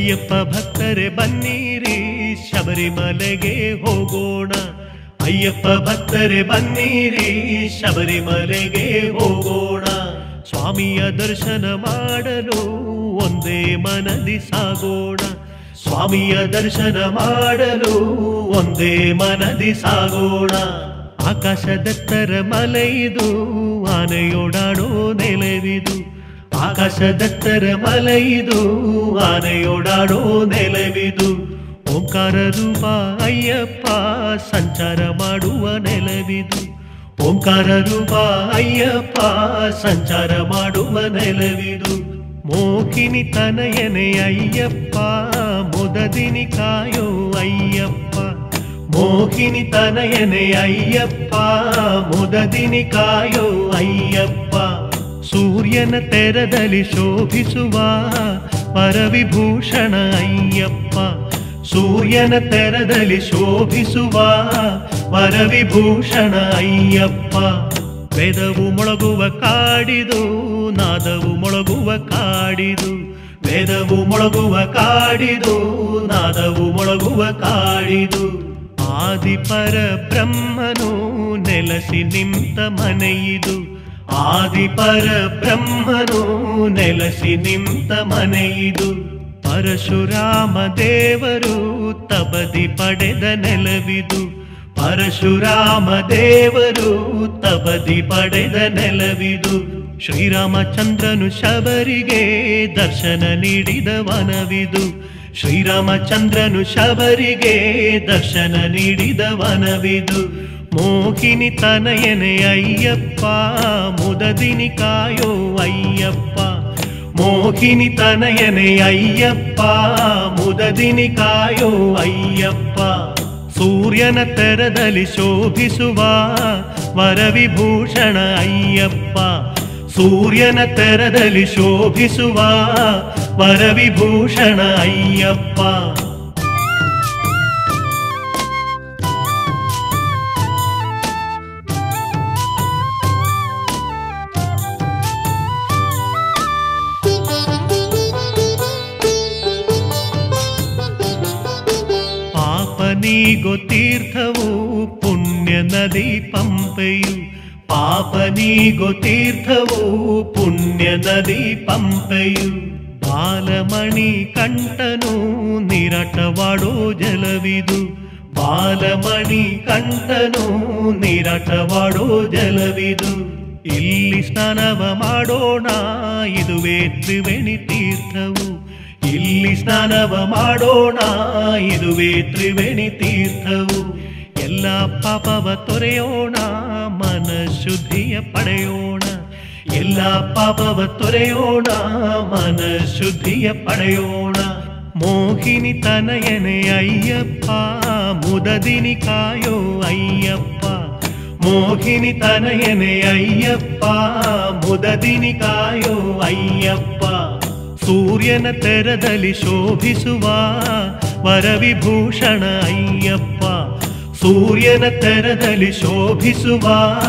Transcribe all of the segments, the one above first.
ಅಯ್ಯಪ್ಪ ಭಕ್ತರೆ ಬನ್ನಿರಿ ಶಬರಿಮಲೆಗೆ ಹೋಗೋಣ ಅಯ್ಯಪ್ಪ ಭಕ್ತರೆ ಬನ್ನಿರಿ ಶಬರಿಮಲೆಗೆ ಹೋಗೋಣ ಸ್ವಾಮಿಯ ದರ್ಶನ ಮಾಡಲು ಒಂದೇ ಮನದಿ ಸಾಗೋಣ ಸ್ವಾಮಿಯ ದರ್ಶನ ಮಾಡಲು ಒಂದೇ ಮನದಿ ಸಾಗೋಣ ಆಕಾಶದೆತ್ತರ ಮಲೆಯಿದು ಆನೆಯೋಡಾಡೋ ನೆಲವಿದು ಆಕಾಶದೆತ್ತರ ಮಲೆಯಿದು ಆನೆಯೋಡಾಡೋ ನೆಲವಿದು ಓಂಕಾರ ರೂಪ ಅಯ್ಯಪ್ಪ ಸಂಚಾರ ಮಾಡುವ ನೆಲವಿದು ಓಂಕಾರ ರೂಪ ಅಯ್ಯಪ್ಪ ಸಂಚಾರ ಮಾಡುವ ನೆಲವಿದು ಮೋಹಿನಿ ತನಯನೆ ಅಯ್ಯಪ್ಪ ಮುದದಿನಿ ಕಾಯೋ ಅಯ್ಯಪ್ಪ ಮೋಹಿನಿ ತನಯನೆ ಅಯ್ಯಪ್ಪ ಮುದದಿನಿ ಕಾಯೋ ಅಯ್ಯಪ್ಪ ಸೂರ್ಯನ ತೆರದಲ್ಲಿ ಶೋಭಿಸುವ ಪರವಿಭೂಷಣ ಅಯ್ಯಪ್ಪ ಸೂರ್ಯನ ತೆರದಲ್ಲಿ ಶೋಭಿಸುವ ಪರವಿಭೂಷಣ ಅಯ್ಯಪ್ಪ ವೇದವು ಮೊಳಗುವ ಕಾಡಿದು ನಾದವು ಮೊಳಗುವ ಕಾಡಿದು ವೇದವು ಮೊಳಗುವ ಕಾಡಿದು ನಾದವು ಮೊಳಗುವ ಕಾಡಿದು ಆದಿಪರ ಬ್ರಹ್ಮನು ನೆಲೆಸಿ ನಿಂತ ಮನೆಯಿದು ಆದಿಪರ ಬ್ರಹ್ಮನು ನೆಲೆಸಿ ನಿಂತ ಮನೆಯಿದು ಪರಶುರಾಮ ದೇವರು ತಪದಿ ಪಡೆದ ನೆಲವಿದು ಪರಶುರಾಮ ದೇವರು ತಪದಿ ಪಡೆದ ನೆಲವಿದು ಶ್ರೀರಾಮಚಂದ್ರನು ಶಬರಿಗೆ ದರ್ಶನ ನೀಡಿದ ವನವಿದು ಶ್ರೀರಾಮಚಂದ್ರನು ಶಬರಿಗೆ ದರ್ಶನ ನೀಡಿದ ವನವಿದು ಮೋಹಿನಿ ತನಯನೆ ಅಯ್ಯಪ್ಪ ಮುದದಿನಿ ಕಾಯೋ ಅಯ್ಯಪ್ಪ ಮೋಹಿನಿ ತನಯನೆ ಅಯ್ಯಪ್ಪ ಮುದದಿನಿ ಕಾಯೋ ಅಯ್ಯಪ್ಪ ಸೂರ್ಯನ ತೆರದಲ್ಲಿ ಶೋಭಿಸುವ ವರವಿಭೂಷಣ ಅಯ್ಯಪ್ಪ ಸೂರ್ಯನ ತೆರದಲ್ಲಿ ಶೋಭಿಸುವ ವರವಿಭೂಷಣ ಅಯ್ಯಪ್ಪ ಪಾಪ ನೀಗೋ ತೀರ್ಥವು ಪುಣ್ಯ ನದಿ ಪಂಪೆಯು ಪಾಪ ನೀಗೋ ತೀರ್ಥವು ಪುಣ್ಯ ನದಿ ಪಂಪೆಯು ಬಾಲಮಣಿ ಕಂಠನು ನಿರಟವಾಡೋ ಜಲವಿದು ಬಾಲಮಣಿ ಕಂಠನು ನಿರಟವಾಡೋ ಜಲವಿದು ಇಲ್ಲಿ ಸ್ನಾನವ ಮಾಡೋಣ ಇದುವೇ ತ್ರಿವೇಣಿ ತೀರ್ಥವು ಇಲ್ಲಿ ಸ್ನಾನವ ಮಾಡೋಣ ಇದುವೇ ತ್ರಿವೇಣಿ ತೀರ್ಥವು ಎಲ್ಲ ಪಾಪವ ತೊರೆಯೋಣ ಮನ ಶುದ್ಧಿಯ ಪಡೆಯೋಣ ಎಲ್ಲ ಪಾಪವ ತೊರೆಯೋಣ ಮನ ಶುದ್ಧಿಯ ಪಡೆಯೋಣ ಮೋಹಿನಿ ತನಯನೆ ಅಯ್ಯಪ್ಪ ಮುದದಿನಿ ಕಾಯೋ ಅಯ್ಯಪ್ಪ ಮೋಹಿನಿ ತನಯನೆ ಅಯ್ಯಪ್ಪ ಮುದದಿನಿ ಕಾಯೋ ಅಯ್ಯಪ್ಪ ಸೂರ್ಯನ ತೆರದಲ್ಲಿ ಶೋಭಿಸುವ ವರವಿಭೂಷಣ ಅಯ್ಯಪ್ಪ ಸೂರ್ಯನ ತೆರದಲ್ಲಿ ಶೋಭಿಸುವ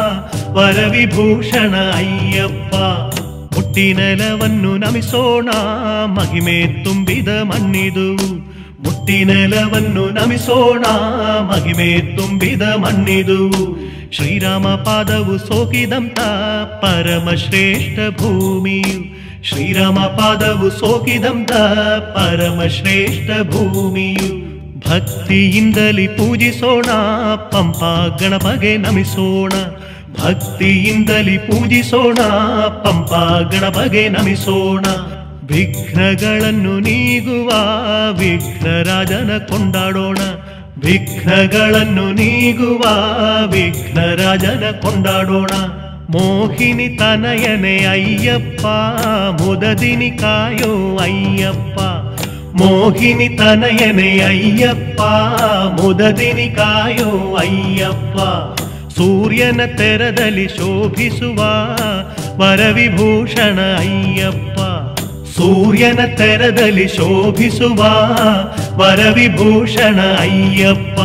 ವರವಿಭೂಷಣ ಅಯ್ಯಪ್ಪ ಮುಟ್ಟಿನೆಲವನ್ನು ನಮಿಸೋಣ ಮಹಿಮೆ ತುಂಬಿದ ಮಣ್ಣಿದು ಮುಟ್ಟಿನೆಲವನ್ನು ನಮಿಸೋಣ ಮಹಿಮೆ ತುಂಬಿದ ಮಣ್ಣಿದು ಶ್ರೀರಾಮ ಪಾದವು ಸೋಕಿದಂತ ಪರಮ ಶ್ರೇಷ್ಠ ಭೂಮಿಯು ಶ್ರೀರಾಮ ಪಾದವು ಸೋಕಿದಂತ ಪರಮ ಶ್ರೇಷ್ಠ ಭೂಮಿಯು ಭಕ್ತಿಯಿಂದಲಿ ಪೂಜಿಸೋಣ ಪಂಪ ಗಣಪಗೆ ನಮಿಸೋಣ ಭಕ್ತಿಯಿಂದಲಿ ಪೂಜಿಸೋಣ ಪಂಪ ಗಣಪಗೆ ನಮಿಸೋಣ ವಿಘ್ನಗಳನ್ನು ನೀಗುವ ವಿಘ್ನರಾಜನ ಕೊಂಡಾಡೋಣ ವಿಘ್ನಗಳನ್ನು ನೀಗುವ ವಿಘ್ನರಾಜನ ಕೊಂಡಾಡೋಣ ಮೋಹಿನಿ ತನಯನೆ ಅಯ್ಯಪ್ಪ ಮುದದಿನಿ ಕಾಯೋ ಅಯ್ಯಪ್ಪ ಮೋಹಿನಿ ತನಯನೆ ಅಯ್ಯಪ್ಪ ಮುದದಿನಿ ಕಾಯೋ ಅಯ್ಯಪ್ಪ ಸೂರ್ಯನ ತೆರದಲ್ಲಿ ಶೋಭಿಸುವ ವರವಿಭೂಷಣ ಅಯ್ಯಪ್ಪ ಸೂರ್ಯನ ತೆರದಲ್ಲಿ ಶೋಭಿಸುವ ವರವಿಭೂಷಣ ಅಯ್ಯಪ್ಪ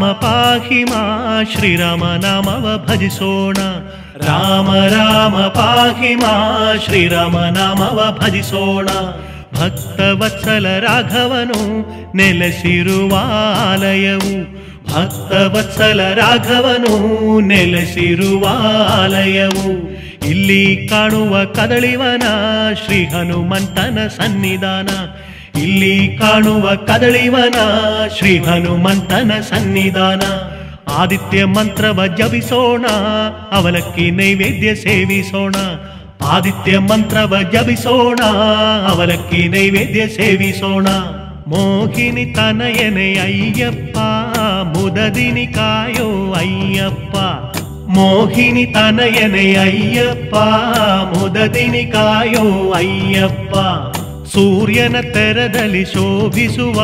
ಪಾಹಿ ಮಾ ಶ್ರೀರಾಮ ನಾಮವ ಭಜಿಸೋಣ ರಾಮ ರಾಮ ಪಾಹಿ ಮಾ ಶ್ರೀರಾಮ ನಾಮವ ಭಜಿಸೋಣ ಭಕ್ತ ವತ್ಸಲ ರಾಘವನು ನೆಲೆಸಿರುವ ಆಲಯವು ಭಕ್ತ ವತ್ಸಲ ರಾಘವನು ನೆಲೆಸಿರುವ ಆಲಯವು ಇಲ್ಲಿ ಕಾಣುವ ಕದಳಿವನ ಶ್ರೀ ಹನುಮಂತನ ಸನ್ನಿಧಾನ ಇಲ್ಲಿ ಕಾಣುವ ಕದಳಿವನ ಶ್ರೀ ಹನುಮಂತನ ಸನ್ನಿಧಾನ ಆದಿತ್ಯ ಮಂತ್ರವ ಜಪಿಸೋಣ ಅವಲಕ್ಕಿ ನೈವೇದ್ಯ ಸೇವಿಸೋಣ ಆದಿತ್ಯ ಮಂತ್ರವ ಜಪಿಸೋಣ ಅವಲಕ್ಕಿ ನೈವೇದ್ಯ ಸೇವಿಸೋಣ ಮೋಹಿನಿ ತನಯನೆ ಅಯ್ಯಪ್ಪ ಮುದದಿನಿ ಕಾಯೋ ಅಯ್ಯಪ್ಪ ಮೋಹಿನಿ ತನಯನೆ ಅಯ್ಯಪ್ಪ ಮುದದಿನಿ ಕಾಯೋ ಅಯ್ಯಪ್ಪ ಸೂರ್ಯನ ತೆರದಲ್ಲಿ ಶೋಭಿಸುವ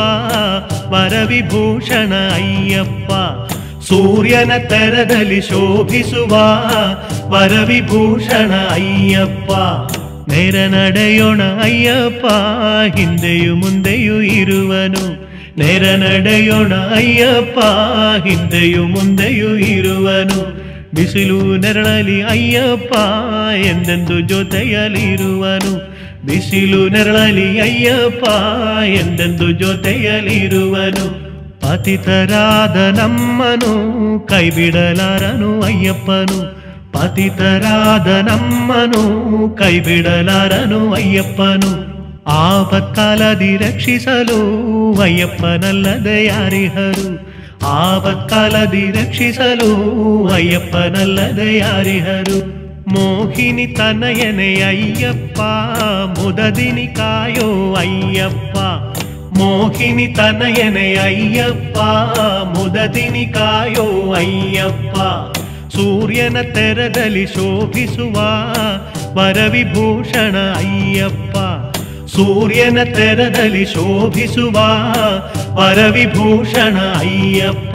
ವರವಿಭೂಷಣ ಅಯ್ಯಪ್ಪ ಸೂರ್ಯನ ತೆರದಲ್ಲಿ ಶೋಭಿಸುವ ವರವಿಭೂಷಣ ಅಯ್ಯಪ್ಪ ನೇರ ನಡೆಯೋಣ ಅಯ್ಯಪ್ಪ ಹಿಂದೆಯೂ ಮುಂದೆಯೂ ಇರುವನು ನೇರ ನಡೆಯೋಣ ಅಯ್ಯಪ್ಪ ಹಿಂದೆಯೂ ಮುಂದೆಯೂ ಇರುವನು ಬಿಸಿಲು ನೆರಳಲಿ ಅಯ್ಯಪ್ಪ ಎಂದೆಂದು ಜೊತೆಯಲಿರುವನು ಬಿಸಿಲು ನೆರಳಲಿ ಅಯ್ಯಪ್ಪ ಎಂದೆಂದು ಜೊತೆಯಲಿರುವನು ಪತಿತರಾದ ನಮ್ಮನು ಕೈಬಿಡಲಾರನು ಅಯ್ಯಪ್ಪನು ಪತಿತರಾದ ನಮ್ಮನು ಕೈಬಿಡಲಾರನು ಅಯ್ಯಪ್ಪನು ಆಪತ್ಕಾಲದಿ ರಕ್ಷಿಸಲು ಅಯ್ಯಪ್ಪನಲ್ಲದೆ ಯಾರಿಹರು ಆಪತ್ಕಾಲದಿ ರಕ್ಷಿಸಲು ಅಯ್ಯಪ್ಪನಲ್ಲದೆ ಯಾರಿಹರು ಮೋಹಿನಿ ತನಯನೆ ಅಯ್ಯಪ್ಪ ಮುದದಿನಿ ಕಾಯೋ ಅಯ್ಯಪ್ಪ ಮೋಹಿನಿ ತನಯನೆ ಅಯ್ಯಪ್ಪ ಮುದದಿನಿ ಕಾಯೋ ಅಯ್ಯಪ್ಪ ಸೂರ್ಯನ ತೆರದಲ್ಲಿ ಶೋಭಿಸುವ ವರವಿಭೂಷಣ ಅಯ್ಯಪ್ಪ ಸೂರ್ಯನ ತೆರದಲ್ಲಿ ಶೋಭಿಸುವ ವರವಿಭೂಷಣ ಅಯ್ಯಪ್ಪ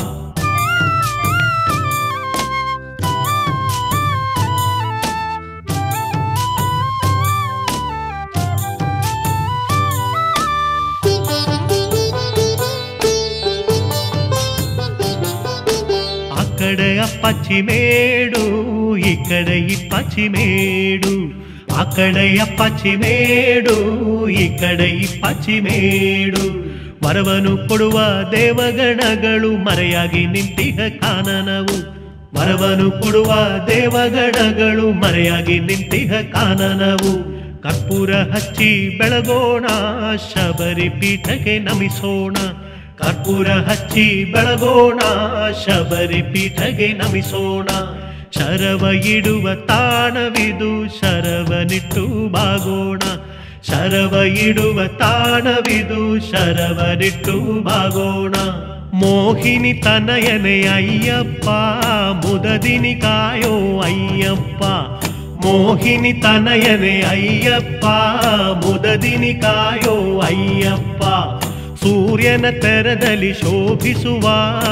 అక్కడే అప్పచ్చి మేడు ఇక్కడే ఇప్పచ్చి మేడు అక్కడే అప్పచ్చి ಮೇಡು ಈ ಕಡೆ ಇಪ್ಪಚ್ಚಿ ಮೇಡು ವರವನು ಕೊಡುವ ದೇವಗಣಗಳು ಮರೆಯಾಗಿ ನಿಂತಿಹ ಕಾನನವು ವರವನು ಕೊಡುವ ದೇವಗಣಗಳು ಮರೆಯಾಗಿ ನಿಂತಿಹ ಕಾನನವು ಕರ್ಪೂರ ಹಚ್ಚಿ ಬೆಳಗೋಣ ಶಬರಿ ಪೀಠಕ್ಕೆ ನಮಿಸೋಣ ಕರ್ಪೂರ ಹಚ್ಚಿ ಬೆಳಗೋಣ ಶಬರಿ ಪೀಠಗೆ ನಮಿಸೋಣ ಶರವ ಇಡುವ ತಾಣವಿದು ಶರವನಿಟ್ಟು ಬಾಗೋಣ ಶರವ ಇಡುವ ತಾಣವಿದು ಶರವನಿಟ್ಟು ಬಾಗೋಣ ಮೋಹಿನಿ ತನಯನೆ ಅಯ್ಯಪ್ಪ ಮುದದಿನಿ ಕಾಯೋ ಅಯ್ಯಪ್ಪ ಮೋಹಿನಿ ತನಯನೆ ಅಯ್ಯಪ್ಪ ಮುದದಿನಿ ಕಾಯೋ ಅಯ್ಯಪ್ಪ ಸೂರ್ಯನ ತೆರದಲ್ಲಿ ಶೋಭಿಸುವ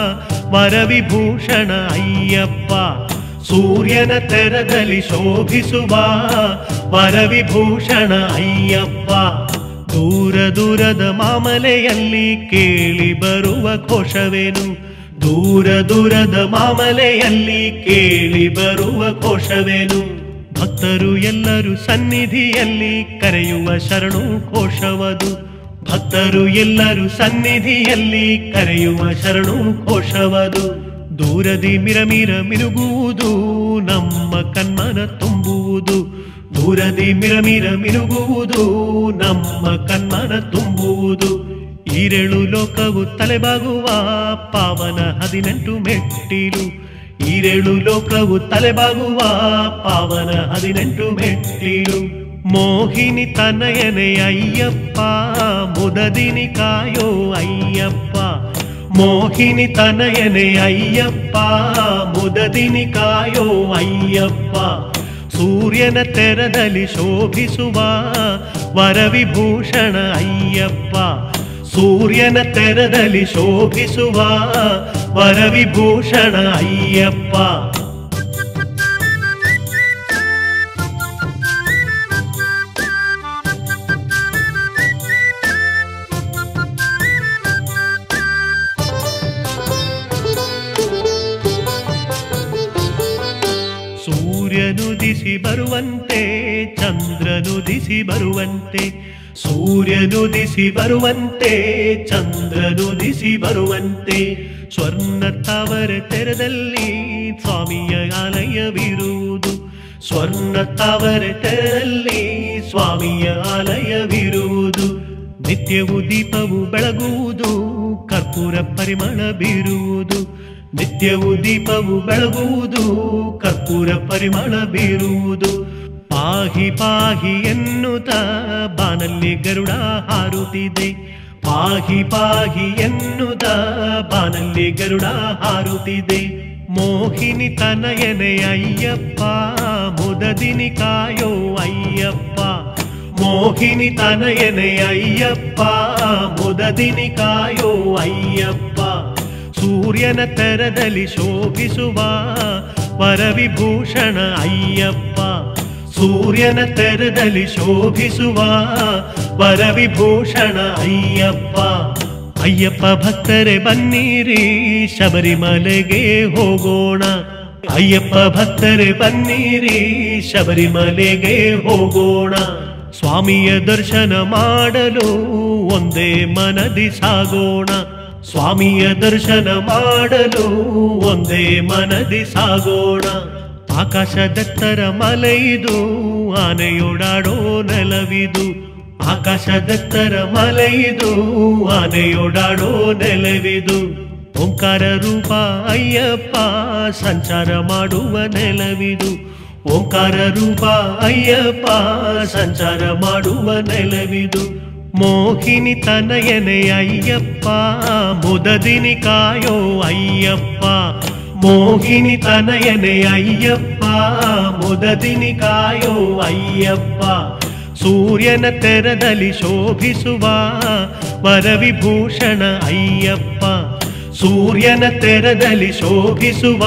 ವರವಿಭೂಷಣ ಅಯ್ಯಪ್ಪ ಸೂರ್ಯನ ತೆರದಲ್ಲಿ ಶೋಭಿಸುವ ವರವಿಭೂಷಣ ಅಯ್ಯಪ್ಪ ದೂರ ದೂರದ ಮಾಮಲೆಯಲ್ಲಿ ಕೇಳಿ ಬರುವ ಕೋಶವೇನು ದೂರ ದೂರದ ಮಾಮಲೆಯಲ್ಲಿ ಕೇಳಿ ಬರುವ ಕೋಶವೇನು ಭಕ್ತರು ಎಲ್ಲರೂ ಸನ್ನಿಧಿಯಲ್ಲಿ ಕರೆಯುವ ಶರಣು ಕೋಶವದು ಭಕ್ತರು ಎಲ್ಲರೂ ಸನ್ನಿಧಿಯಲ್ಲಿ ಕರೆಯುವ ಶರಣು ಕೋಶವದು ದೂರದಿ ಮಿರಮಿರ ಮಿರುಗುವುದು ನಮ್ಮ ಕಣ್ಮನ ತುಂಬುವುದು ದೂರದಿ ಮಿರಮಿರ ಮಿರುಗುವುದು ನಮ್ಮ ಕಣ್ಮನ ತುಂಬುವುದು ಈರೇಳು ಲೋಕವು ತಲೆಬಾಗುವ ಪಾವನ ಹದಿನೆಂಟು ಮೆಟ್ಟಿಲು ಈರೇಳು ಲೋಕವು ತಲೆಬಾಗುವ ಪಾವನ ಹದಿನೆಂಟು ಮೆಟ್ಟಿಲು ಮೋಹಿನಿ ತನಯನೆ ಅಯ್ಯಪ್ಪ ಮುದದಿನಿ ಕಾಯೋ ಅಯ್ಯಪ್ಪ ಮೋಹಿನಿ ತನಯನೆ ಅಯ್ಯಪ್ಪ ಮುದದಿನಿ ಕಾಯೋ ಅಯ್ಯಪ್ಪ ಸೂರ್ಯನ ತೆರದಲ್ಲಿ ಶೋಭಿಸುವ ವರವಿಭೂಷಣ ಅಯ್ಯಪ್ಪ ಸೂರ್ಯನ ತೆರದಲ್ಲಿ ಶೋಭಿಸುವ ವರವಿಭೂಷಣ ಅಯ್ಯಪ್ಪ ಸೂರ್ಯನುದಿಸಿ ಬರುವಂತೆ ಚಂದ್ರನುದಿಸಿ ಬರುವಂತೆ ಸೂರ್ಯನುದಿಸಿ ಬರುವಂತೆ ಚಂದ್ರನುದಿಸಿ ಬರುವಂತೆ ಸ್ವರ್ಣ ತಾವರ ತೆರದಲ್ಲಿ ಸ್ವಾಮಿಯ ಆಲಯವಿರುವುದು ಸ್ವರ್ಣ ತಾವರ ತೆರದಲ್ಲಿ ಸ್ವಾಮಿಯ ಆಲಯವಿರುವುದು ನಿತ್ಯವು ದೀಪವು ಬೆಳಗುವುದು ಕರ್ಪೂರ ಪರಿಮಳ ಬೀರುವುದು ನಿತ್ಯವು ದೀಪವು ಬೆಳಗುವುದು ಕರ್ಪೂರ ಪರಿಮಳ ಬೀರುವುದು ಪಾಹಿ ಪಾಹಿ ಎನ್ನುತ್ತ ಬಾನಲ್ಲಿ ಗರುಡ ಹಾರುತ್ತಿದೆ ಪಾಹಿ ಪಾಹಿ ಎನ್ನುತ್ತ ಬಾನಲ್ಲಿ ಗರುಡ ಹಾರುತ್ತಿದೆ ಮೋಹಿನಿ ತನಯನೆ ಅಯ್ಯಪ್ಪ ಮುದದಿನಿ ಕಾಯೋ ಅಯ್ಯಪ್ಪ ಮೋಹಿನಿ ತನಯನೆ ಅಯ್ಯಪ್ಪ ಮುದದಿನಿ ಕಾಯೋ ಅಯ್ಯಪ್ಪ ಸೂರ್ಯನ ತೆರದಲ್ಲಿ ಶೋಭಿಸುವ ವರವಿಭೂಷಣ ಅಯ್ಯಪ್ಪ ಸೂರ್ಯನ ತೆರದಲ್ಲಿ ಶೋಭಿಸುವ ವರವಿಭೂಷಣ ಅಯ್ಯಪ್ಪ ಅಯ್ಯಪ್ಪ ಭಕ್ತರೆ ಬನ್ನಿರಿ ಶಬರಿಮಲೆಗೆ ಹೋಗೋಣ ಅಯ್ಯಪ್ಪ ಭಕ್ತರೆ ಬನ್ನಿರಿ ಶಬರಿಮಲೆಗೆ ಹೋಗೋಣ ಸ್ವಾಮಿಯ ದರ್ಶನ ಮಾಡಲು ಒಂದೇ ಮನದಿ ಸಾಗೋಣ ಸ್ವಾಮಿಯ ದರ್ಶನ ಮಾಡಲು ಒಂದೇ ಮನದಿ ಸಾಗೋಣ ಆಕಾಶದೆತ್ತರ ಮಲೆಯಿದು ಆನೆಯೊಡಾಡೋ ನೆಲವಿದು ಆಕಾಶದೆತ್ತರ ಮಲೆಯಿದು ಆನೆಯೊಡಾಡೋ ನೆಲವಿದು ಓಂಕಾರ ರೂಪ ಅಯ್ಯಪ್ಪ ಸಂಚಾರ ಮಾಡುವ ನೆಲವಿದು ಓಂಕಾರ ರೂಪ ಅಯ್ಯಪ್ಪ ಸಂಚಾರ ಮಾಡುವ ನೆಲವಿದು ಮೋಹಿನಿ ತನಯನೆ ಅಯ್ಯಪ್ಪ ಮುದದಿನಿ ಕಾಯೋ ಅಯ್ಯಪ್ಪ ಮೋಹಿನಿ ತನಯನೆ ಅಯ್ಯಪ್ಪ ಮುದದಿನಿ ಕಾಯೋ ಅಯ್ಯಪ್ಪ ಸೂರ್ಯನ ತೆರದಲ್ಲಿ ಶೋಭಿಸುವ ವರವಿಭೂಷಣ ಅಯ್ಯಪ್ಪ ಸೂರ್ಯನ ತೆರದಲ್ಲಿ ಶೋಭಿಸುವ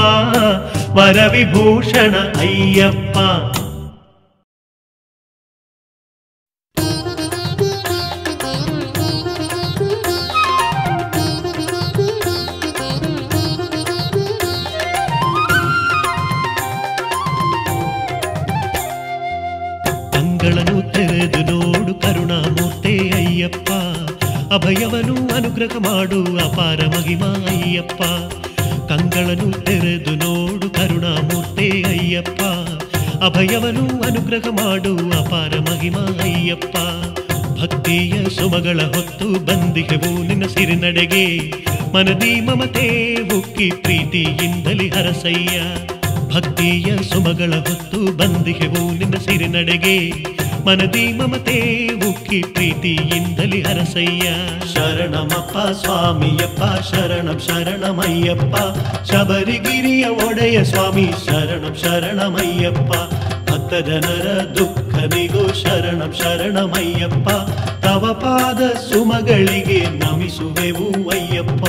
ವರವಿಭೂಷಣ ಅಯ್ಯಪ್ಪ ಕಂಗಳನ್ನು ತೆರೆದು ನೋಡು ಕರುಣಾಮೂರ್ತೆ ಅಯ್ಯಪ್ಪ ಅಭಯವನು ಅನುಗ್ರಹ ಮಾಡು ಅಪಾರ ಮಹಿಮಾ ಅಯ್ಯಪ್ಪ ಕಂಗಳನ್ನು ತೆರೆದು ನೋಡು ಕರುಣಾಮೂರ್ತೆ ಅಯ್ಯಪ್ಪ ಅಭಯವನು ಅನುಗ್ರಹ ಮಾಡು ಅಪಾರ ಮಹಿಮಾ ಅಯ್ಯಪ್ಪ ಭಕ್ತಿಯ ಸುಮಗಳ ಹೊತ್ತು ಬಂದಿಗೆವು ನಿನ್ನ ಸಿರಿನಡೆಗೆ ಮನದಿ ಮಮತೆ ಉಕ್ಕಿ ಪ್ರೀತಿಯಿಂದಲಿ ಹರಸಯ್ಯ ಭಕ್ತಿಯ ಸುಮಗಳ ಹೊತ್ತು ಬಂದಿಗೆವು ನಿನ್ನ ಸಿರಿನಡೆಗೆ ಮನದಿ ಮಮತೆ ಉಕ್ಕಿ ಪ್ರೀತಿಯಿಂದಲಿ ಹರಸಯ್ಯ ಶರಣಮಪ್ಪ ಸ್ವಾಮಿಯಪ್ಪ ಶರಣಂ ಶರಣಮಯ್ಯಪ್ಪ ಶಬರಿಗಿರಿಯ ಒಡೆಯ ಸ್ವಾಮಿ ಶರಣಂ ಶರಣಮಯ್ಯಪ್ಪ ಭಕ್ತ ಜನರ ದುಃಖ ನಿಗೋ ಶರಣಂ ಶರಣಮಯ್ಯಪ್ಪ ತವ ಪಾದ ಸುಮಗಳಿಗೆ ನಮಿಸುವೆವು ಅಯ್ಯಪ್ಪ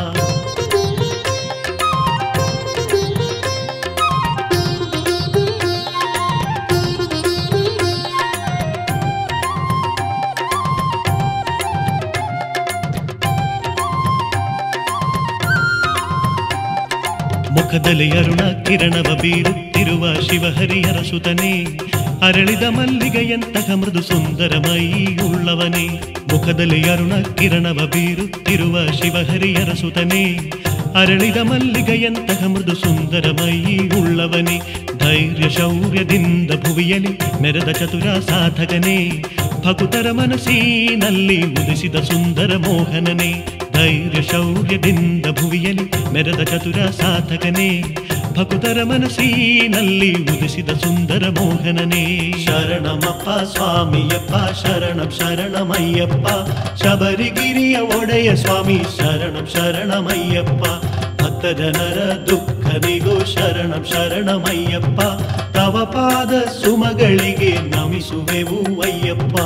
ಮುಖದಲ್ಲಿ ಅರುಣ ಕಿರಣವ ಬೀರುತ್ತಿರುವ ಶಿವಹರಿಯರ ಸುತನೇ ಅರಳಿದ ಮಲ್ಲಿಗೆಯಂತಹ ಮೃದು ಸುಂದರ ಮೈ ಉಳ್ಳವನೇ ಮುಖದಲ್ಲಿ ಅರುಣ ಕಿರಣವ ಬೀರುತ್ತಿರುವ ಶಿವಹರಿಯರ ಸುತನೇ ಅರಳಿದ ಮಲ್ಲಿಗೆಯಂತಹ ಮೃದು ಸುಂದರ ಮೈ ಉಳ್ಳವನೇ ಧೈರ್ಯ ಶೌರ್ಯದಿಂದ ಭುವಿಯಲಿ ಮೆರೆದ ಚತುರ ಸಾಧಕನೇ ಭಕುತರ ಮನಸ್ಸಿನಲ್ಲಿ ಮುದಿಸಿದ ಸುಂದರ ಮೋಹನನೇ ಧೈರ್ಯ ಶೌರ್ಯದಿಂದ ಭುವಿಯಲಿ ಮೆರೆದ ಚತುರ ಸಾಧಕನೇ ಭಕುತರ ಮನಸ್ಸಿನಲ್ಲಿ ಉದಿಸಿದ ಸುಂದರ ಮೋಹನನೇ ಶರಣಮಪ್ಪ ಸ್ವಾಮಿಯಪ್ಪ ಶರಣಂ ಶರಣಮಯ್ಯಪ್ಪ ಶಬರಿಗಿರಿಯ ಒಡೆಯ ಸ್ವಾಮಿ ಶರಣಂ ಶರಣಮಯ್ಯಪ್ಪ ಭಕ್ತ ಜನರ ದುಃಖ ನಿಗೋ ಶರಣಂ ಶರಣಮಯ್ಯಪ್ಪ ತವ ಪಾದ ಸುಮಗಳಿಗೆ ನಮಿಸುವೆವು ಅಯ್ಯಪ್ಪ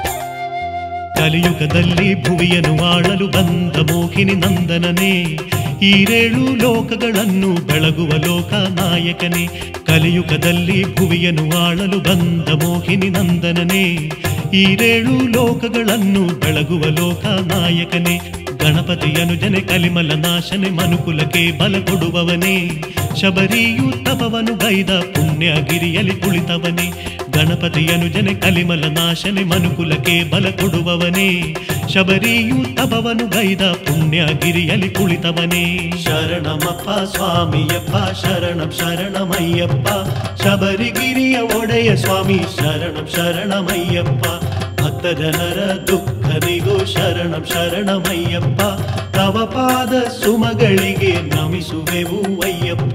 ಕಲಿಯುಗದಲ್ಲಿ ಭುವಿಯನ್ನು ಆಳಲು ಬಂದ ಮೋಹಿನಿ ನಂದನನೇ ಈರೇಳು ಲೋಕಗಳನ್ನು ಬೆಳಗುವ ಲೋಕ ನಾಯಕನೇ ಕಲಿಯುಗದಲ್ಲಿ ಭುವಿಯನ್ನು ಆಳಲು ಬಂದ ಮೋಹಿನಿ ನಂದನನೇ ಈರೇಳು ಲೋಕಗಳನ್ನು ಬೆಳಗುವ ಲೋಕ ನಾಯಕನೇ ಗಣಪತಿಯನು ಜನೆ ಕಲಿಮಲ ನಾಶನೆ ಮನುಕುಲಕ್ಕೆ ಬಲ ಕೊಡುವವನೇ ಶಬರಿಯು ತಪವನು ಗೈದ ಪುಣ್ಯಗಿರಿಯಲಿ ಕುಳಿತವನೇ ಗಣಪತಿಯನು ಜನೆ ಕಲಿಮಲ ನಾಶನೆ ಮನುಕುಲಕ್ಕೆ ಬಲ ಕೊಡುವವನೇ ಶಬರಿಯು ತಪವನು ಗೈದ ಪುಣ್ಯಗಿರಿಯಲಿ ಕುಳಿತವನೇ ಶರಣಮಪ್ಪ ಸ್ವಾಮಿಯಪ್ಪ ಶರಣಂ ಶರಣಮಯ್ಯಪ್ಪ ಶಬರಿಗಿರಿಯ ಒಡೆಯ ಸ್ವಾಮಿ ಶರಣಂ ಶರಣಮಯ್ಯಪ್ಪ ಭಕ್ತ ಜನರ ದುಃಖದಿಗೂ ಶರಣಂ ಶರಣಮಯ್ಯಪ್ಪ ತವ ಪಾದ ಸುಮಗಳಿಗೆ ನಮಿಸುವೆವು ಅಯ್ಯಪ್ಪ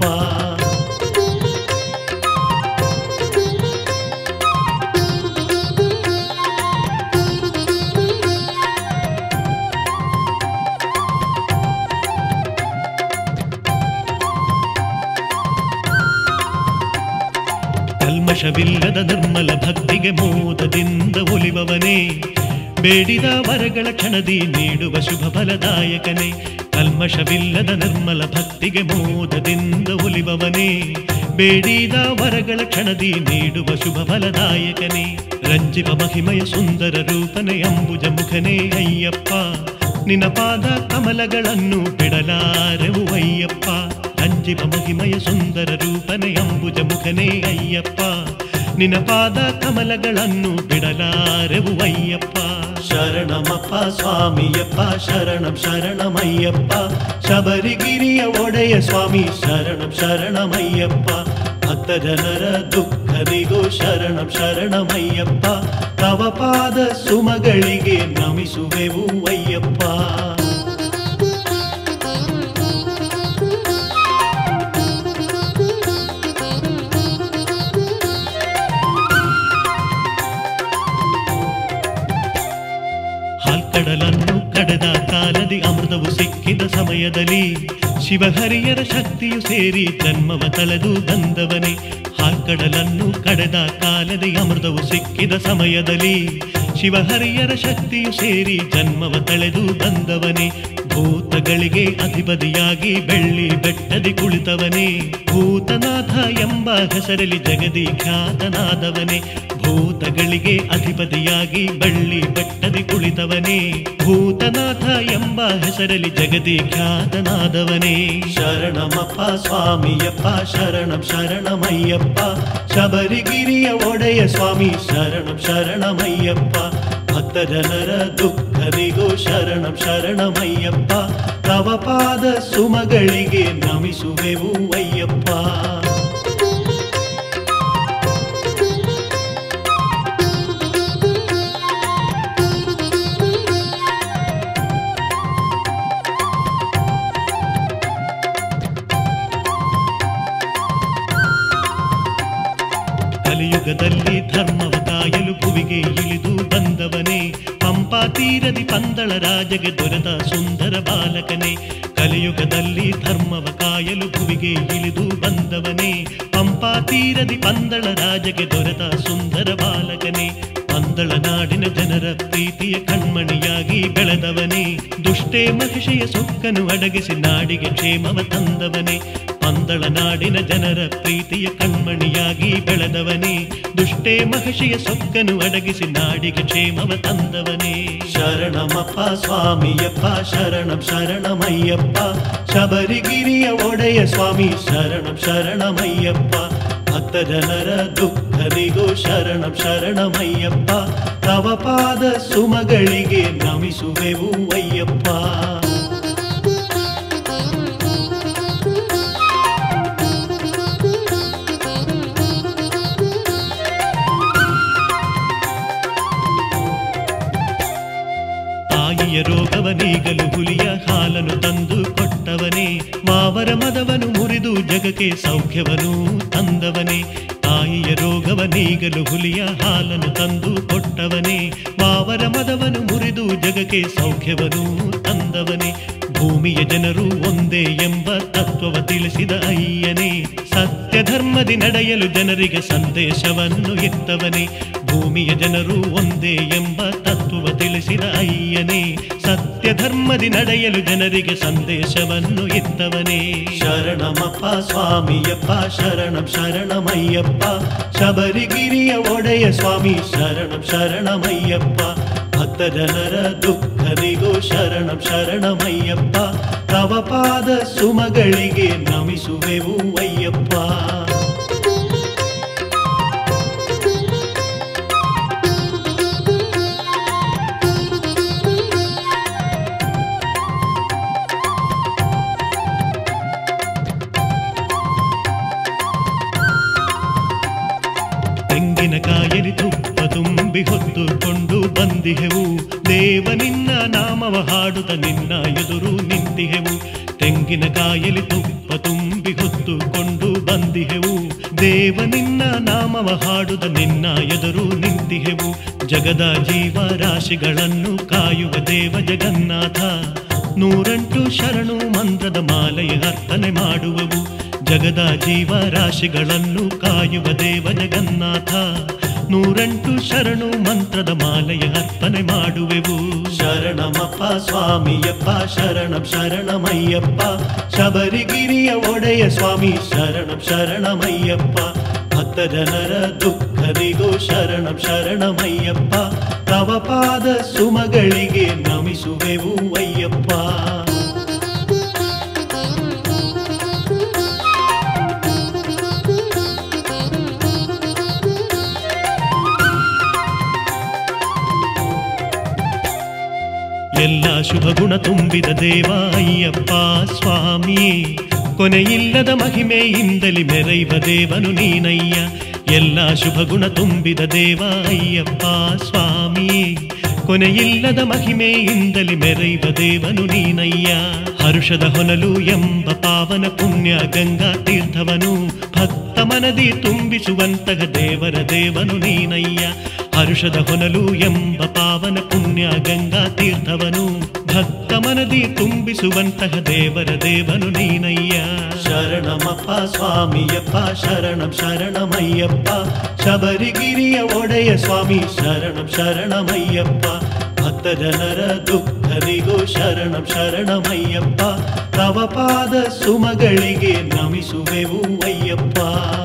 ಕಲ್ಮಶವಿಲ್ಲದ ನಿರ್ಮಲ ಭಕ್ತಿಗೆ ಮೋದದಿಂದ ಒಲಿವವನೇ ಬೇಡಿದ ವರಗಳ ಕ್ಷಣದಿ ನೀಡುವ ಶುಭ ಫಲದಾಯಕನೇ ಕಲ್ಮಶವಿಲ್ಲದ ನಿರ್ಮಲ ಭಕ್ತಿಗೆ ಮೋದದಿಂದ ಒಲಿವವನೇ ಬೇಡಿದ ವರಗಳ ಕ್ಷಣದಿ ನೀಡುವ ಶುಭ ಫಲದಾಯಕನೇ ರಂಜಿಪ ಮಹಿಮಯ ಸುಂದರ ರೂಪನೆ ಅಂಬುಜ ಮುಖನೇ ಅಯ್ಯಪ್ಪ ನಿನ್ನ ಪಾದ ಕಮಲಗಳನ್ನು ಬಿಡಲಾರೆವು ಅಯ್ಯಪ್ಪ ಅಂಜಿಪ ಮಹಿಮಯ ಸುಂದರ ರೂಪನೆ ಅಂಬುಜ ಮುಖನೇ ಅಯ್ಯಪ್ಪ ನಿನ್ನ ಪಾದ ಕಮಲಗಳನ್ನು ಬಿಡಲಾರೆವು ಅಯ್ಯಪ್ಪ ಶರಣಮಪ್ಪ ಸ್ವಾಮಿಯಪ್ಪ ಶರಣಂ ಶರಣಮಯ್ಯಪ್ಪ ಶಬರಿಗಿರಿಯ ಒಡೆಯ ಸ್ವಾಮಿ ಶರಣಂ ಶರಣಮಯ್ಯಪ್ಪ ಭಕ್ತ ಜನರ ದುಃಖದಿಗೂ ಶರಣಂ ಶರಣಮಯ್ಯಪ್ಪ ತವ ಪಾದ ಸುಮಗಳಿಗೆ ನಮಿಸುವೆವು ಅಯ್ಯಪ್ಪ ಹಾಲ್ಕಡಲನ್ನು ಕಡೆದ ಕಾಲದಿ ಅಮೃತವು ಸಿಕ್ಕಿದ ಸಮಯದಲ್ಲಿ ಶಿವಹರಿಯರ ಶಕ್ತಿಯು ಸೇರಿ ಜನ್ಮವ ತಳೆದು ಬಂದವನೇ ಹಾಲ್ಕಡಲನ್ನು ಕಡೆದ ಕಾಲದಿ ಅಮೃತವು ಸಿಕ್ಕಿದ ಸಮಯದಲ್ಲಿ ಶಿವಹರಿಯರ ಶಕ್ತಿಯು ಸೇರಿ ಜನ್ಮವ ತಳೆದು ಬಂದವನೇ ಭೂತಗಳಿಗೆ ಅಧಿಪತಿಯಾಗಿ ಬೆಳ್ಳಿ ಬೆಟ್ಟದಿ ಕುಳಿತವನೇ ಭೂತನಾಥ ಎಂಬ ಹೆಸರಲ್ಲಿ ಜಗದಿ ಖ್ಯಾತನಾದವನೇ ಭೂತಗಳಿಗೆ ಅಧಿಪತಿಯಾಗಿ ಬಳ್ಳಿ ಬೆಟ್ಟದಿ ಕುಳಿತವನೇ ಭೂತನಾಥ ಎಂಬ ಹೆಸರಲ್ಲಿ ಜಗದಿ ಖ್ಯಾತನಾದವನೇ ಶರಣಮಪ್ಪ ಸ್ವಾಮಿಯಪ್ಪ ಶರಣಂ ಶರಣಮಯ್ಯಪ್ಪ ಶಬರಿಗಿರಿಯ ಒಡೆಯ ಸ್ವಾಮಿ ಶರಣಂ ಶರಣಮಯ್ಯಪ್ಪ ಭಕ್ತ ಜನರ ದುಃಖದಿಗೂ ಶರಣಂ ಶರಣಮಯ್ಯಪ್ಪ ತವ ಪಾದ ಸುಮಗಳಿಗೆ ನಮಿಸುವೆವು ಅಯ್ಯಪ್ಪ ಕಲಿಯುಗದಲ್ಲಿ ಧರ್ಮವ ಕಾಯಲು ಭುವಿಗೆ ಇಳಿದು ಬಂದವನೇ ಪಂಪಾ ತೀರದಿ ಪಂದಳ ರಾಜಗೆ ದೊರೆತ ಸುಂದರ ಬಾಲಕನೇ ಕಲಿಯುಗದಲ್ಲಿ ಧರ್ಮವ ಕಾಯಲು ಭುವಿಗೆ ಇಳಿದು ಬಂದವನೇ ಪಂಪಾ ತೀರದಿ ಪಂದಳ ರಾಜಗೆ ದೊರೆತ ಸುಂದರ ಬಾಲಕನೇ ಪಂದಳ ನಾಡಿನ ಜನರ ಪ್ರೀತಿಯ ಕಣ್ಮಣಿಯಾಗಿ ಬೆಳೆದವನೇ ದುಷ್ಟೇ ಮಹಿಷೆಯ ಸೊಕ್ಕನು ಅಡಗಿಸಿ ನಾಡಿಗೆ ಕ್ಷೇಮವ ತಂದವನೇ ಪಂದಳ ನಾಡಿನ ಜನರ ಪ್ರೀತಿಯ ಕಣ್ಮಣಿಯಾಗಿ ಬೆಳೆದವನೇ ದುಷ್ಟೇ ಮಹಿಷಿಯ ಸೊಕ್ಕನು ಅಡಗಿಸಿ ನಾಡಿಗೆ ಕ್ಷೇಮವ ತಂದವನೇ ಶರಣಮಪ್ಪ ಸ್ವಾಮಿಯಪ್ಪ ಶರಣಂ ಶರಣಮಯ್ಯಪ್ಪ ಶಬರಿಗಿರಿಯ ಒಡೆಯ ಸ್ವಾಮಿ ಶರಣಂ ಶರಣಮಯ್ಯಪ್ಪ ಭಕ್ತ ಜನರ ದುಃಖದಿಗೂ ಶರಣಂ ಶರಣಮಯ್ಯಪ್ಪ ತವ ಪಾದ ಸುಮಗಳಿಗೆ ನಮಿಸುವೆವು ಅಯ್ಯಪ್ಪ ತಾಯಿಯ ರೋಗವ ನೀಗಲು ಹುಲಿಯ ಹಾಲನ್ನು ತಂದು ಕೊಟ್ಟವನೇ ಮಾವರ ಮದವನು ಮುರಿದು ಜಗಕ್ಕೆ ಸೌಖ್ಯವನು ತಂದವನೇ ತಾಯಿಯ ರೋಗವ ನೀಗಲು ಹುಲಿಯ ಹಾಲನ್ನು ತಂದು ಕೊಟ್ಟವನೇ ಮಾವರ ಮದವನು ಮುರಿದು ಜಗಕ್ಕೆ ಸೌಖ್ಯವನು ತಂದವನೇ ಭೂಮಿಯ ಜನರು ಒಂದೇ ಎಂಬ ತತ್ವವ ತಿಳಿಸಿದ ಅಯ್ಯನೇ ಸತ್ಯ ಧರ್ಮದಿ ನಡೆಯಲು ಜನರಿಗೆ ಸಂದೇಶವನ್ನು ಇತ್ತವನೇ ಭೂಮಿಯ ಜನರು ಒಂದೇ ಎಂಬ ತತ್ವ ತಿಳಿಸಿದ ಅಯ್ಯನೇ ಸತ್ಯ ಧರ್ಮದಿ ನಡೆಯಲು ಜನರಿಗೆ ಸಂದೇಶವನ್ನು ಇತ್ತವನೇ ಶರಣಮಪ್ಪ ಸ್ವಾಮಿಯಪ್ಪ ಶರಣಂ ಶರಣಮಯ್ಯಪ್ಪ ಶಬರಿಗಿರಿಯ ಒಡೆಯ ಸ್ವಾಮಿ ಶರಣಂ ಶರಣಮಯ್ಯಪ್ಪ ಭಕ್ತ ಜನರ ದುಃಖರಿಗೂ ಶರಣಂ ಶರಣಮಯ್ಯಪ್ಪ ತವ ಪಾದ ಸುಮಗಳಿಗೆ ನಮಿಸುವೆವು ಅಯ್ಯಪ್ಪ ತೆಂಗಿನಕಾಯಲಿ ತುಪ್ಪ ತುಂಬಿ ಹೊತ್ತುಕೊಂಡು ಬಂದಿಹೆವು ದೇವ ನಿನ್ನ ನಾಮವ ಹಾಡುತ್ತ ನಿನ್ನ ಎದುರು ನಿಂತಿಹೆವು ತೆಂಗಿನಕಾಯಲಿ ತುಪ್ಪ ತುಂಬಿ ಹೊತ್ತುಕೊಂಡು ಬಂದಿಹೆವು ದೇವ ನಿನ್ನ ನಾಮವ ಹಾಡುತ್ತ ನಿನ್ನ ಎದುರು ನಿಂತಿಹೆವು ಜಗದ ಜೀವ ರಾಶಿಗಳನ್ನು ಕಾಯುವ ದೇವ ಜಗನ್ನಾಥ ನೂರೆಂಟು ಶರಣು ಮಂತ್ರದ ಮಾಲೆಯ ಅರ್ಥನೆ ಮಾಡುವೆವು ಜಗದ ಜೀವ ರಾಶಿಗಳನ್ನು ಕಾಯುವ ದೇವ ಜಗನ್ನಾಥ ನೂರೆಂಟು ಶರಣು ಮಂತ್ರದ ಮಾಲೆಯ ಅರ್ಪಣೆ ಮಾಡುವೆವು ಶರಣಮಪ್ಪ ಸ್ವಾಮಿಯಪ್ಪ ಶರಣಂ ಶರಣಮಯ್ಯಪ್ಪ ಶಬರಿಗಿರಿಯ ಒಡೆಯ ಸ್ವಾಮಿ ಶರಣಂ ಶರಣಮಯ್ಯಪ್ಪ ಭಕ್ತ ಜನರ ದುಃಖರಿಗೂ ಶರಣಂ ಶರಣಮಯ್ಯಪ್ಪ ತವ ಪಾದ ಸುಮಗಳಿಗೆ ನಮಿಸುವೆವು ಅಯ್ಯಪ್ಪ ಎಲ್ಲ ಶುಭ ಗುಣ ತುಂಬಿದ ದೇವ ಅಯ್ಯಪ್ಪ ಸ್ವಾಮಿಯೇ ಕೊನೆಯಿಲ್ಲದ ಮಹಿಮೆಯಿಂದಲಿ ಮೆರೈವ ದೇವನು ನೀನಯ್ಯ ಎಲ್ಲ ಶುಭ ಗುಣ ತುಂಬಿದ ದೇವ ಅಯ್ಯಪ್ಪ ಸ್ವಾಮಿಯೇ ಕೊನೆಯಿಲ್ಲದ ಮಹಿಮೆಯಿಂದಲಿ ಮೆರೈವ ದೇವನು ನೀನಯ್ಯ ಹರುಷದ ಹೊನಲು ಎಂಬ ಪಾವನ ಪುಣ್ಯ ಗಂಗಾ ತೀರ್ಥವನು ಭಕ್ತ ಮನದಿ ತುಂಬಿಸುವಂತಹ ದೇವರ ದೇವನು ನೀನಯ್ಯ ಹರುಷದ ಹೊನಲು ಎಂಬ ಪಾವನ ಪುಣ್ಯ ಗಂಗಾ ತೀರ್ಥವನು ಭಕ್ತ ಮನದಿ ತುಂಬಿಸುವಂತಹ ದೇವರ ದೇವನು ನೀನಯ್ಯ ಶರಣಮಪ್ಪ ಸ್ವಾಮಿಯಪ್ಪ ಶರಣಂ ಶರಣಮಯ್ಯಪ್ಪ ಶಬರಿಗಿರಿಯ ಒಡೆಯ ಸ್ವಾಮಿ ಶರಣಂ ಶರಣಮಯ್ಯಪ್ಪ ಭಕ್ತ ಜನರ ದುಃಖರಿಗೂ ಶರಣಂ ಶರಣಮಯ್ಯಪ್ಪ ತವ ಪಾದ ಸುಮಗಳಿಗೆ ನಮಿಸುವೆವು ಅಯ್ಯಪ್ಪ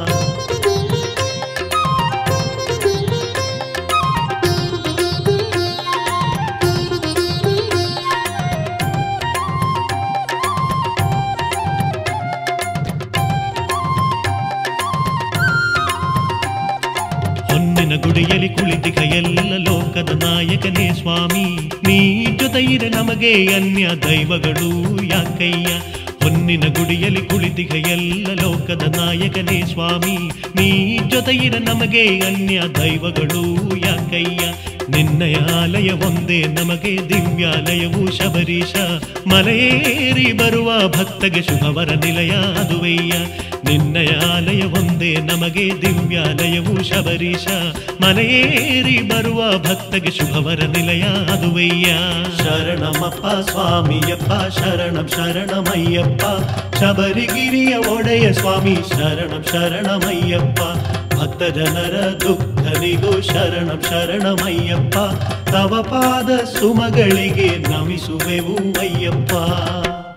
ಹೊನ್ನಿನ ಗುಡಿಯಲ್ಲಿ ಕುಳಿತಿಗ ಎಲ್ಲ ಲೋಕದ ನಾಯಕನೇ ಸ್ವಾಮಿ ನೀ ಜೊತೆಯಿರ ನಮಗೆ ಅನ್ಯ ದೈವಗಳು ಯಾಕಯ್ಯ ಹೊನ್ನಿನ ಗುಡಿಯಲ್ಲಿ ಕುಳಿತಿಗ ಎಲ್ಲ ಲೋಕದ ನಾಯಕನೇ ಸ್ವಾಮಿ ನೀ ಜೊತೆಯಿರ ನಮಗೆ ಅನ್ಯ ದೈವಗಳು ಯಾಕಯ್ಯ ನಿನ್ನಯ ಆಲಯ ಒಂದೇ ನಮಗೆ ದಿವ್ಯಾಲಯವು ಶಬರೀಶ ಮಲೆಯೇರಿ ಬರುವ ಭಕ್ತಗೆ ಶುಭವರ ನಿಲಯ ಅದುವಯ್ಯ ನಿನ್ನಯ ಆಲಯ ಒಂದೇ ನಮಗೆ ದಿವ್ಯಾಲಯವು ಶಬರೀಶ ಮಲೆಯೇರಿ ಬರುವ ಭಕ್ತಗೆ ಶುಭವರ ನಿಲಯ ಅದುವಯ್ಯ ಶರಣಮಪ್ಪ ಸ್ವಾಮಿಯಪ್ಪ ಶರಣಂ ಶರಣಮಯ್ಯಪ್ಪ ಶಬರಿಗಿರಿಯ ಒಡೆಯ ಸ್ವಾಮಿ ಶರಣಂ ಶರಣಮಯ್ಯಪ್ಪ ಭಕ್ತ ಜನರ ದುಃಖರಿಗೂ ಶರಣಂ ಶರಣಮಯ್ಯಪ್ಪ ತವ ಪಾದ ಸುಮಗಳಿಗೆ ನಮಿಸುವೆವು ಅಯ್ಯಪ್ಪ